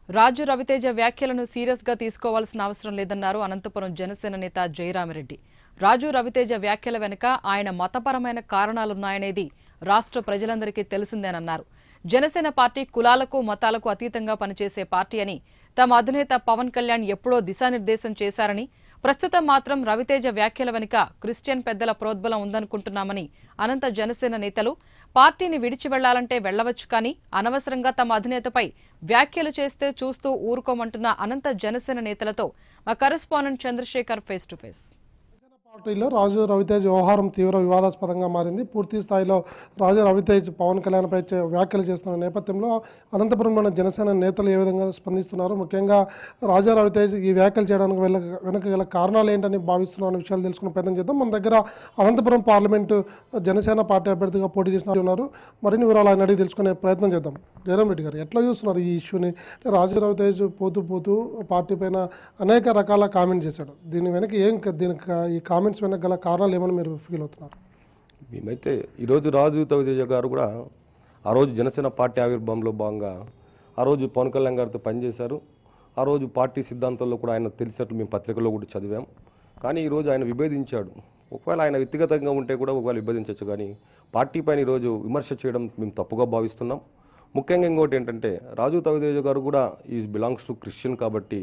రాజు రవితేజ వ్యాఖ్యలను సీరియస్ గా తీసుకోవాల్సిన అవసరం లేదన్నారు అనంతపురం జనసేన నేత జయరామిరెడ్డి రాజు రవితేజ వ్యాఖ్యల వెనుక ఆయన మతపరమైన కారణాలున్నాయనేది రాష్ట్ర ప్రజలందరికీ తెలిసిందేనన్నారు జనసేన పార్టీ కులాలకు మతాలకు అతీతంగా పనిచేసే పార్టీ అని తమ అధినేత పవన్ కళ్యాణ్ ఎప్పుడో దిశానిర్దేశం చేశారని ప్రస్తుతం మాత్రం రవితేజ వ్యాఖ్యల వెనుక క్రిస్టియన్ పెద్దల ప్రోద్బలం ఉందనుకుంటున్నామని అనంత జనసేన నేతలు పార్టీని విడిచి వెళ్లాలంటే వెళ్లవచ్చు కానీ అనవసరంగా తమ అధినేతపై వ్యాఖ్యలు చేస్తే చూస్తూ ఊరుకోమంటున్న అనంత జనసేన నేతలతో మా correspondent Chandrasekhar face to face పార్టీలో రాజు రవితేజ్ వ్యవహారం తీవ్ర వివాదాస్పదంగా మారింది పూర్తి స్థాయిలో రాజు రవితేజ్ పవన్ కళ్యాణ్పై చే- వ్యాఖ్యలు చేస్తున్న నేపథ్యంలో అనంతపురంలోని జనసేన నేతలు ఏ విధంగా స్పందిస్తున్నారు ముఖ్యంగా రాజా రవితేజ్ ఈ వ్యాఖ్యలు చేయడానికి వెళ్ళ వెనక గల కారణాలు ఏంటని భావిస్తున్న అనే విషయాలు తెలుసుకునే ప్రయత్నం చేద్దాం మన దగ్గర అనంతపురం పార్లమెంటు జనసేన పార్టీ అభ్యర్థిగా పోటీ చేసిన వాళ్ళు ఉన్నారు మరిన్ని వివరాలు ఆయన అడిగి తెలుసుకునే ప్రయత్నం చేద్దాం జయరాం రెడ్డి గారు ఎట్లా చూస్తున్నారు ఈ ఇష్యూని అంటే రాజు రవితేజ్ పోతూ పోతూ పార్టీ పైన అనేక రకాల కామెంట్ చేశాడు దీని వెనక ఏం క- దీనికి కా- ఈ కామెంట్స్ వెనక గల కారణాలు ఏమని మీరు ఫీల్ అవుతున్నారు మేమైతే ఈరోజు రాజు తవితేజ గారు కూడా ఆ రోజు జనసేన పార్టీ ఆవిర్భావంలో భాగంగా ఆ రోజు పవన్ కళ్యాణ్ గారితో పనిచేశారు ఆ రోజు పార్టీ సిద్ధాంతాల్లో కూడా ఆయన తెలిసినట్లు మేము పత్రికలో కూడా చదివాం కానీ ఈరోజు ఆయన విభేదించాడు ఒకవేళ ఆయన వ్యక్తిగతంగా ఉంటే కూడా ఒకవేళ విభేదించవచ్చు కానీ పార్టీ పైన ఈరోజు విమర్శ చేయడం మేము తప్పుగా భావిస్తున్నాం ముఖ్యంగా ఇంకోటి ఏంటంటే రాజు తవితేజ గారు కూడా ఈ బిలాంగ్స్ టు క్రిస్టియన్ కాబట్టి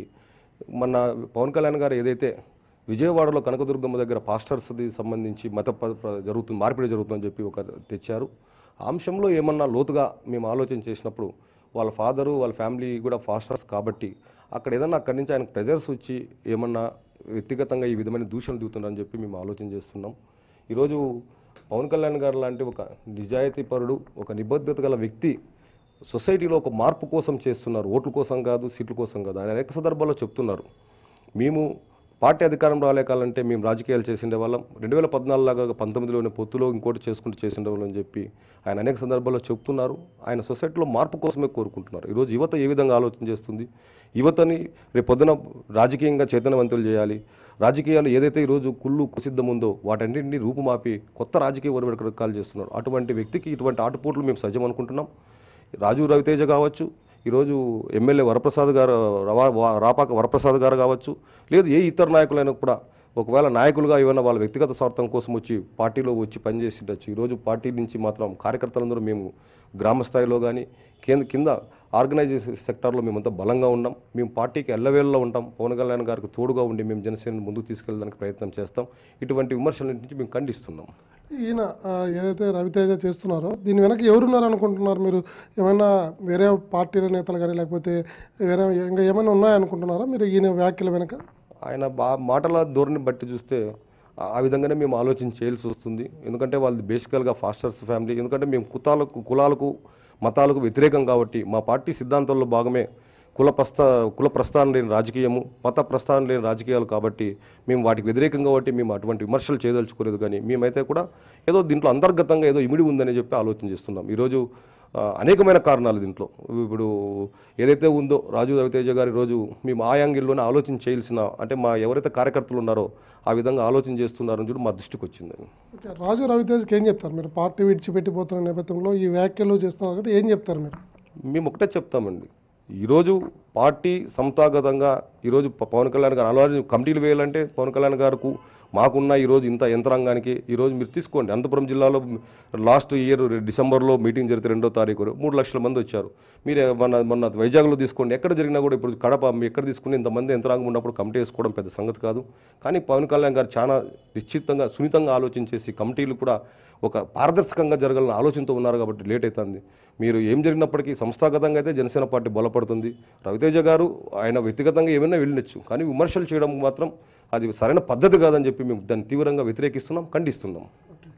మన పవన్ కళ్యాణ్ గారు ఏదైతే విజయవాడలో కనకదుర్గమ్మ దగ్గర పాస్టర్స్ది సంబంధించి మత ప- ప- జరుగుతుంది మార్పిడి జరుగుతుందని చెప్పి ఒక తెచ్చారు ఆ అంశంలో ఏమన్నా లోతుగా మేము ఆలోచన చేసినప్పుడు వాళ్ళ ఫాదరు వాళ్ళ ఫ్యామిలీ కూడా ఫాస్టర్స్ కాబట్టి అక్కడ ఏదన్నా అక్కడి నుంచి ఆయనకు ప్రెజర్స్ వచ్చి ఏమన్నా వ్యక్తిగతంగా ఈ విధమైన దూషణలు దిగుతున్నారని చెప్పి మేము ఆలోచన చేస్తున్నాం ఈరోజు పవన్ కళ్యాణ్ గారు లాంటి ఒక నిజాయితీపరుడు ఒక నిబద్ధత గల వ్యక్తి సొసైటీలో ఒక మార్పు కోసం చేస్తున్నారు ఓట్ల కోసం కాదు సీట్ల కోసం కాదు ఆయన అనేక సందర్భాల్లో చెప్తున్నారు మేము పార్టీ అధికారం రాలేకాలంటే మేము రాజకీయాలు చేసిండే వాళ్ళం రెండు వేల పద్నాలుగులాగా పంతొమ్మిదిలోనే పొత్తులో ఇంకోటి చేసుకుంటూ చేసిండే వాళ్ళం అని చెప్పి ఆయన అనేక సందర్భాల్లో చెప్తున్నారు ఆయన సొసైటీలో మార్పు కోసమే కోరుకుంటున్నారు ఈరోజు యువత ఏ విధంగా ఆలోచన చేస్తుంది యువతని రేపు పొద్దున రాజకీయంగా చైతన్యవంతులు చేయాలి రాజకీయాలు ఏదైతే ఈరోజు కుళ్ళు కుసిద్ధం ఉందో వాటన్నింటినీ రూపుమాపి కొత్త రాజకీయ ఒరవడికలు చేస్తున్నారు అటువంటి వ్యక్తికి ఇటువంటి ఆటపోట్లు మేము సజ్జం అనుకుంటున్నాం రాజు రవితేజ కావచ్చు ఈరోజు ఎమ్మెల్యే వరప్రసాద్ గారు రవా వా- రాపాక వరప్రసాద్ గారు కావచ్చు లేదు ఏ ఇతర నాయకులైనా కూడా ఒకవేళ నాయకులుగా ఏమైనా వాళ్ళ వ్యక్తిగత స్వార్థం కోసం వచ్చి పార్టీలో వచ్చి పనిచేసి ఉండొచ్చు ఈరోజు పార్టీ నుంచి మాత్రం కార్యకర్తలందరూ మేము గ్రామ స్థాయిలో కానీ కేంద్ర కింద ఆర్గనైజేషన్ సెక్టార్లో మేమంతా బలంగా ఉన్నాం మేము పార్టీకి ఎల్లవేళ్ళలో ఉంటాం పవన్ కళ్యాణ్ గారికి తోడుగా ఉండి మేము జనసేన ముందుకు తీసుకెళ్ళడానికి ప్రయత్నం చేస్తాం ఇటువంటి విమర్శల నుంచి మేము ఖండిస్తున్నాం ఈయన ఆ, ఏదైతే రవితేజ చేస్తున్నారో దీని వెనక ఎవరున్నారు అనుకుంటున్నారు మీరు ఏమైనా వేరే పార్టీల నేతలు కానీ లేకపోతే వేరే ఇంకా ఏమైనా ఉన్నాయనుకుంటున్నారా మీరు ఈయన వ్యాఖ్యల వెనక ఆయన బా మాటల ధోరణి బట్టి చూస్తే ఆ- ఆ విధంగానే మేము ఆలోచన చేయాల్సి వస్తుంది ఎందుకంటే వాళ్ళది బేసికల్గా ఫాస్టర్స్ ఫ్యామిలీ ఎందుకంటే మేము కుతాలకు కులాలకు మతాలకు వ్యతిరేకం కాబట్టి మా పార్టీ సిద్ధాంతాల్లో భాగమే కుల ప్రస్థ కుల ప్రస్థానం లేని రాజకీయము మత ప్రస్థానం లేని రాజకీయాలు కాబట్టి మేము వాటికి వ్యతిరేకంగా కాబట్టి మేము అటువంటి విమర్శలు చేయదలుచుకోలేదు కానీ మేమైతే కూడా ఏదో దీంట్లో అంతర్గతంగా ఏదో ఇమిడి ఉందని చెప్పి ఆలోచన చేస్తున్నాం ఈరోజు ఆ, అనేకమైన కారణాలు దీంట్లో ఇప్పుడు ఏదైతే ఉందో రాజు రవితేజ గారి రోజు మేము ఆ యాంగిల్లోనే ఆలోచన చేయాల్సిన అంటే మా ఎవరైతే కార్యకర్తలు ఉన్నారో ఆ విధంగా ఆలోచన చేస్తున్నారని చూడు మా దృష్టికి వచ్చింది ఓకే రాజు రవితేజ్కి ఏం చెప్తారు మీరు పార్టీ విడిచిపెట్టిపోతున్న నేపథ్యంలో ఈ వ్యాఖ్యలు చేస్తున్నారు కదా ఏం చెప్తారు మీరు మేము ఒకటే చెప్తామండి ఈరోజు పార్టీ సంస్థాగతంగా ఈరోజు ప- పవన్ కళ్యాణ్ గారు అలా కమిటీలు వేయాలంటే పవన్ కళ్యాణ్ గారికి మాకున్న ఈరోజు ఇంత యంత్రాంగానికి ఈరోజు మీరు తీసుకోండి అనంతపురం జిల్లాలో లాస్ట్ ఇయర్ డిసెంబర్లో మీటింగ్ జరిగితే రెండో తారీఖు మూడు లక్షల మంది వచ్చారు మీరు మొన్న మొన్న వైజాగ్లో తీసుకోండి ఎక్కడ జరిగినా కూడా ఇప్పుడు కడప మీ ఎక్కడ తీసుకుని ఇంతమంది యంత్రాంగం ఉన్నప్పుడు కమిటీ వేసుకోవడం పెద్ద సంగతి కాదు కానీ పవన్ కళ్యాణ్ గారు చాలా నిశ్చితంగా సున్నితంగా ఆలోచించేసి కమిటీలు కూడా ఒక పారదర్శకంగా జరగాలని ఆలోచనతో ఉన్నారు కాబట్టి లేట్ అవుతుంది మీరు ఏం జరిగినప్పటికీ సంస్థాగతంగా అయితే జనసేన పార్టీ బలపడుతుంది రవితేజ గారు ఆయన వ్యక్తిగతంగా ఏమైనా వెళ్ళినచ్చు కానీ విమర్శలు చేయడం మాత్రం అది సరైన పద్ధతి కాదని చెప్పి మేము దాన్ని తీవ్రంగా వ్యతిరేకిస్తున్నాం ఖండిస్తున్నాం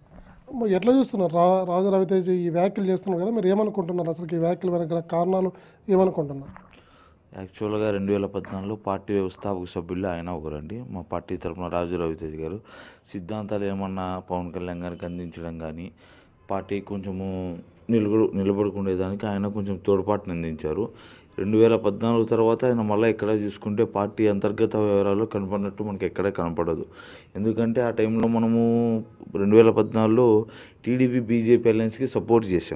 మరి ఎట్లా చూస్తున్నారు రా రాజు రవితేజ్ ఈ వ్యాఖ్యలు చేస్తున్నారు కదా మీరు ఏమనుకుంటున్నారు అసలు ఈ వ్యాఖ్యల వెనక గల కారణాలు ఏమనుకుంటున్నారు యాక్చువల్గా రెండు వేల పద్నాలుగులో పార్టీ వ్యవస్థాపక సభ్యుల్లో ఆయన ఒకరండి మా పార్టీ తరఫున రాజు రవితేజ్ గారు సిద్ధాంతాలు ఏమన్నా పవన్ కళ్యాణ్ గారికి అందించడం కానీ పార్టీ కొంచెము నిలబడు నిలబడుకునేదానికి ఆయన కొంచెం తోడ్పాటుని అందించారు రెండు వేల పద్నాలుగు తర్వాత ఆయన మళ్ళీ ఎక్కడ చూసుకుంటే పార్టీ అంతర్గత వివరాలు కనపడినట్టు మనకి ఎక్కడ కనపడదు ఎందుకంటే ఆ టైంలో మనము రెండు వేల పద్నాలుగులో టీడీపీ బీజేపీ అలయన్స్కి సపోర్ట్ చేశాం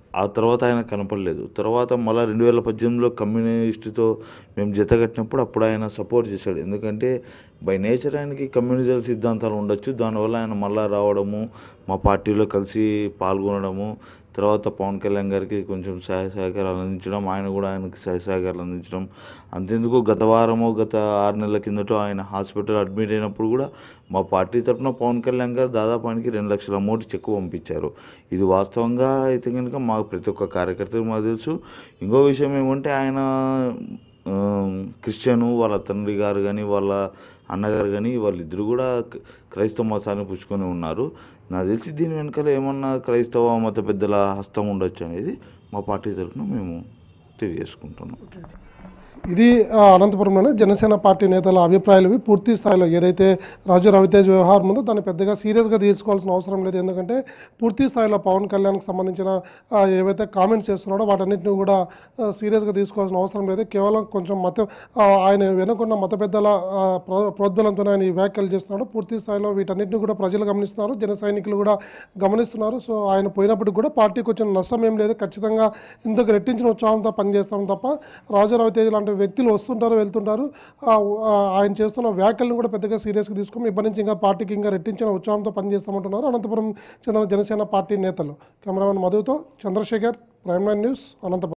ఆ తర్వాత ఆయన కనపడలేదు తర్వాత మళ్ళీ రెండు వేల పద్దెనిమిదిలో కమ్యూనిస్టుతో మేము జత కట్టినప్పుడు అప్పుడు ఆయన సపోర్ట్ చేశాడు ఎందుకంటే బై నేచర్ ఆయనకి కమ్యూనిజం సిద్ధాంతాలు ఉండొచ్చు దానివల్ల ఆయన మళ్ళా రావడము మా పార్టీలో కలిసి పాల్గొనడము తర్వాత పవన్ కళ్యాణ్ గారికి కొంచెం సహాయ సహకారాలు అందించడం ఆయన కూడా ఆయనకి సహాయ సహకారాలు అందించడం అంతెందుకు గత వారమో గత ఆరు నెలల కిందటో ఆయన హాస్పిటల్ అడ్మిట్ అయినప్పుడు కూడా మా పార్టీ తరఫున పవన్ కళ్యాణ్ గారు దాదాపు ఆయనకి రెండు లక్షల అమౌంట్ చెక్ పంపించారు ఇది వాస్తవంగా అయితే కనుక మాకు ప్రతి ఒక్క కార్యకర్తకు మాకు తెలుసు ఇంకో విషయం ఏమంటే ఆయన ఆ, క్రిస్టియను వాళ్ళ తండ్రి గారు కానీ వాళ్ళ అన్నగారు కానీ వాళ్ళిద్దరు కూడా క- క్రైస్తవ మతాన్ని పుచ్చుకొని ఉన్నారు నాకు తెలిసి దీని వెనకాల ఏమన్నా క్రైస్తవ మత పెద్దల హస్తం ఉండొచ్చు అనేది మా పార్టీ తరఫున మేము తెలియజేసుకుంటున్నాం ఇది ఆ, అనంతపురంలోనే జనసేన పార్టీ నేతల అభిప్రాయాలు ఇవి. పూర్తి స్థాయిలో ఏదైతే రాజు రవితేజ్ వ్యవహారం ఉందో దాన్ని పెద్దగా సీరియస్గా తీసుకోవాల్సిన అవసరం లేదు ఎందుకంటే పూర్తి స్థాయిలో పవన్ కళ్యాణ్కి సంబంధించిన ఆ, ఏవైతే కామెంట్స్ చేస్తున్నాడో వాటన్నిటిని కూడా ఆ, సీరియస్గా తీసుకోవాల్సిన అవసరం లేదు కేవలం కొంచెం మత ఆ, ఆయన వెనుకున్న మత పెద్దల ఆ, ప్రో- ప్రోద్బలంతో ఆయన ఈ వ్యాఖ్యలు చేస్తున్నాడు పూర్తి స్థాయిలో వీటన్నిటిని కూడా ప్రజలు గమనిస్తున్నారు జన సైనికులు కూడా గమనిస్తున్నారు సో ఆయన పోయినప్పటికి కూడా పార్టీకి వచ్చిన నష్టం ఏం లేదు ఖచ్చితంగా ఇంతకు రెట్టించిన ఉత్సాహంతో పనిచేస్తాం తప్ప రాజు రవితేజ్ లాంటి వ్యక్తులు వస్తుంటారు వెళ్తుంటారు ఆ, ఆ, ఆయన చేస్తున్న వ్యాఖ్యలను కూడా పెద్దగా సీరియస్గా తీసుకొని ఇప్పటి నుంచి ఇంకా పార్టీకి ఇంకా రెట్టించిన ఉత్సాహంతో పనిచేస్తామంటున్నారు అనంతపురం చెందిన జనసేన పార్టీ నేతలు కెమెరామెన్ మధుతో Chandrasekhar prime nine news Anantapuram